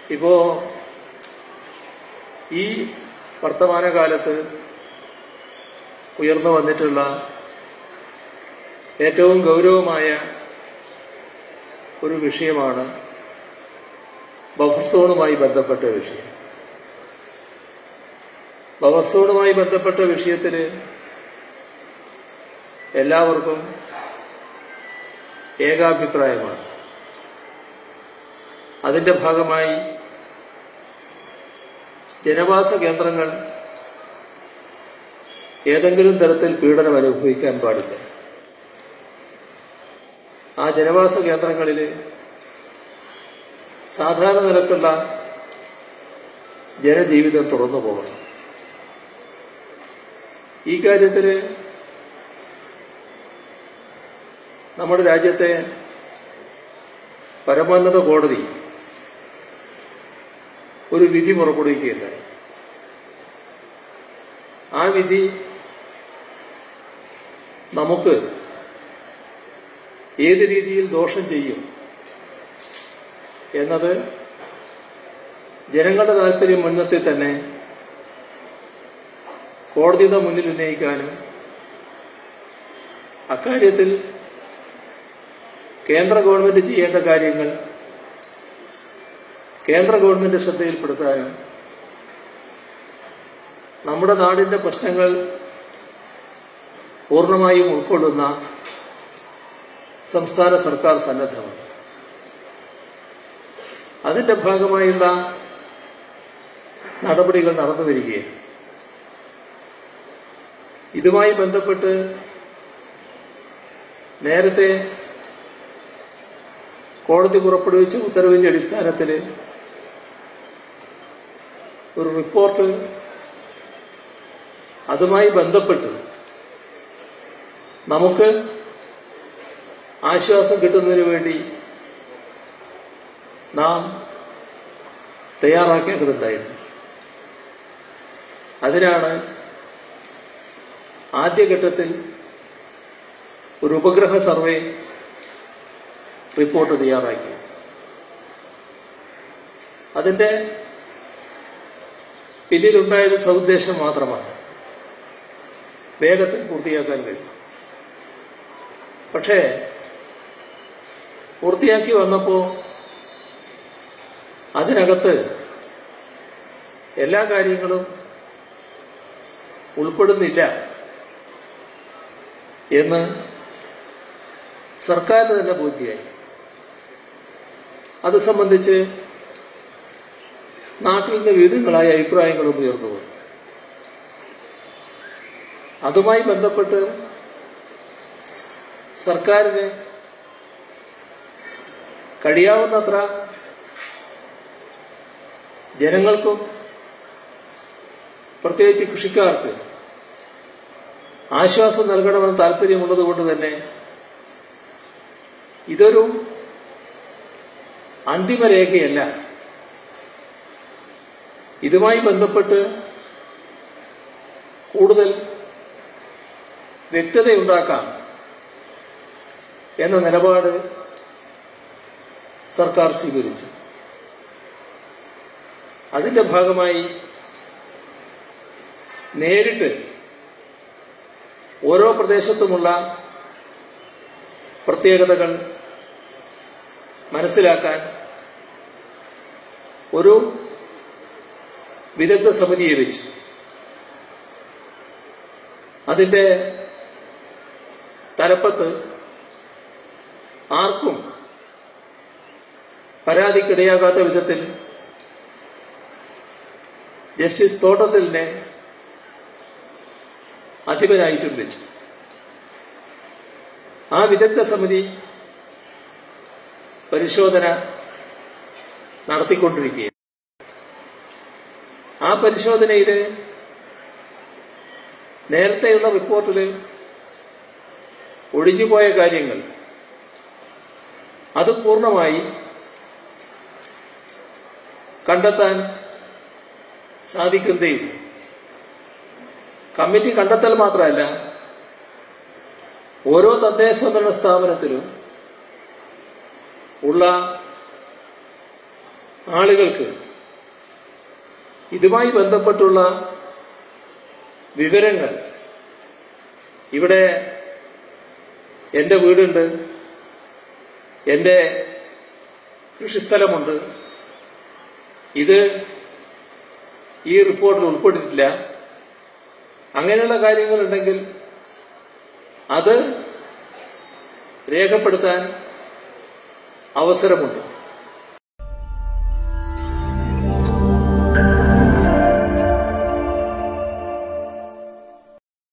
ഇപ്പോ ഈ വർത്തമാനകാലത്ത് ഉയർന്നു വന്നിട്ടുള്ള ഏറ്റവും ഗൗരവമായ ഒരു വിഷയമാണ് ബഫർ സോണുമായി ബന്ധപ്പെട്ട വിഷയം ബഫർ സോണുമായി ബന്ധപ്പെട്ട വിഷയത്തിൽ എല്ലാവർക്കും ഏകാഭിപ്രായമാണ് അതിന്റെ ഭാഗമായി ജനവാസ കേന്ദ്രങ്ങൾ ഏതെങ്കിലും തരത്തിൽ പീഡനം അനുഭവിക്കാൻ പാടില്ല ആ ജനവാസ കേന്ദ്രങ്ങളിൽ സാധാരണ നിലക്കുള്ള ജനജീവിതം തുറന്നു പോകണം ഈ കാര്യത്തിൽ നമ്മുടെ രാജ്യത്തെ പരമോന്നത കോടതി ഒരു വിധി പുറപ്പെടുവിക്കുകയുണ്ടായി ആ വിധി നമുക്ക് ഏത് രീതിയിൽ ദോഷം ചെയ്യും എന്നത് ജനങ്ങളുടെ താല്പര്യം മുൻനിർത്തി തന്നെ കോടതിയുടെ മുന്നിൽ ഉന്നയിക്കാനും അക്കാര്യത്തിൽ കേന്ദ്ര ഗവൺമെന്റ് ചെയ്യേണ്ട കാര്യങ്ങൾ കേന്ദ്ര ഗവൺമെന്റ് ശ്രദ്ധയിൽപ്പെടുത്താനും നമ്മുടെ നാടിന്റെ പ്രശ്നങ്ങൾ പൂർണ്ണമായും ഉൾക്കൊള്ളുന്ന സംസ്ഥാന സർക്കാർ സന്നദ്ധമാണ് അതിന്റെ ഭാഗമായുള്ള നടപടികൾ നടന്നു വരികയാണ് ഇതുമായി ബന്ധപ്പെട്ട് നേരത്തെ കോടതി പുറപ്പെടുവിച്ച ഉത്തരവിന്റെ അടിസ്ഥാനത്തിൽ ഒരു റിപ്പോർട്ട് അതുമായി ബന്ധപ്പെട്ട് നമുക്ക് ആശ്വാസം കിട്ടുന്നതിന് വേണ്ടി നാം തയ്യാറാക്കേണ്ടതുണ്ടായിരുന്നു അതിനാണ് ആദ്യഘട്ടത്തിൽ ഒരു ഉപഗ്രഹ സർവേ റിപ്പോർട്ട് തയ്യാറാക്കി അതിന്റെ പിന്നിലുണ്ടായത് സൗദ്ദേശം മാത്രമാണ് വേഗത്തിൽ പൂർത്തിയാക്കാൻ കഴിയും പക്ഷേ പൂർത്തിയാക്കി വന്നപ്പോ അതിനകത്ത് എല്ലാ കാര്യങ്ങളും ഉൾപ്പെടുന്നില്ല എന്ന് സർക്കാരിന് തന്നെ ബോധ്യമായി അത് സംബന്ധിച്ച് നാട്ടിൽ നിന്ന് വിവിധങ്ങളായ അഭിപ്രായങ്ങളും ഉയർന്നു വന്നു അതുമായി ബന്ധപ്പെട്ട് സർക്കാരിന് കഴിയാവുന്നത്ര ജനങ്ങൾക്കും പ്രത്യേകിച്ച് കൃഷിക്കാർക്ക് ആശ്വാസം നൽകണമെന്ന് താല്പര്യമുള്ളത് കൊണ്ട് തന്നെ ഇതൊരു അന്തിമരേഖയല്ല ഇതുമായി ബന്ധപ്പെട്ട് കൂടുതൽ വ്യക്തതയുണ്ടാക്കാം എന്ന നിലപാട് സർക്കാർ സ്വീകരിച്ചു അതിന്റെ ഭാഗമായി നേരിട്ട് ഓരോ പ്രദേശത്തുമുള്ള പ്രത്യേകതകൾ മനസ്സിലാക്കാൻ ഒരു വിദഗ്ധ സമിതിയെ വെച്ചു അതിന്റെ തലപ്പത്ത് ആർക്കും പരാതിക്കിടയാകാത്ത വിധത്തിൽ ജസ്റ്റിസ് തോട്ടത്തിലിനെ അധിപനായിട്ടും വെച്ചു ആ വിദഗ്ധ സമിതി പരിശോധന നടത്തിക്കൊണ്ടിരിക്കുകയാണ് ആ പരിശോധനയിൽ നേരത്തെയുള്ള റിപ്പോർട്ടിൽ ഒഴിഞ്ഞുപോയ കാര്യങ്ങൾ അത് പൂർണ്ണമായി കണ്ടെത്താൻ സാധിക്കുന്നതേയുള്ളൂ കമ്മിറ്റി കണ്ടെത്തൽ മാത്രമല്ല ഓരോ തദ്ദേശ ഭരണ സ്ഥാപനത്തിലും ഉള്ള ആളുകൾക്ക് ഇതുമായി ബന്ധപ്പെട്ടുള്ള വിവരങ്ങൾ ഇവിടെ എന്റെ വീടുണ്ട് എന്റെ കൃഷിസ്ഥലമുണ്ട് ഇത് ഈ റിപ്പോർട്ടിൽ ഉൾപ്പെട്ടിട്ടില്ല അങ്ങനെയുള്ള കാര്യങ്ങളുണ്ടെങ്കിൽ അത് രേഖപ്പെടുത്താൻ അവസരമുണ്ട്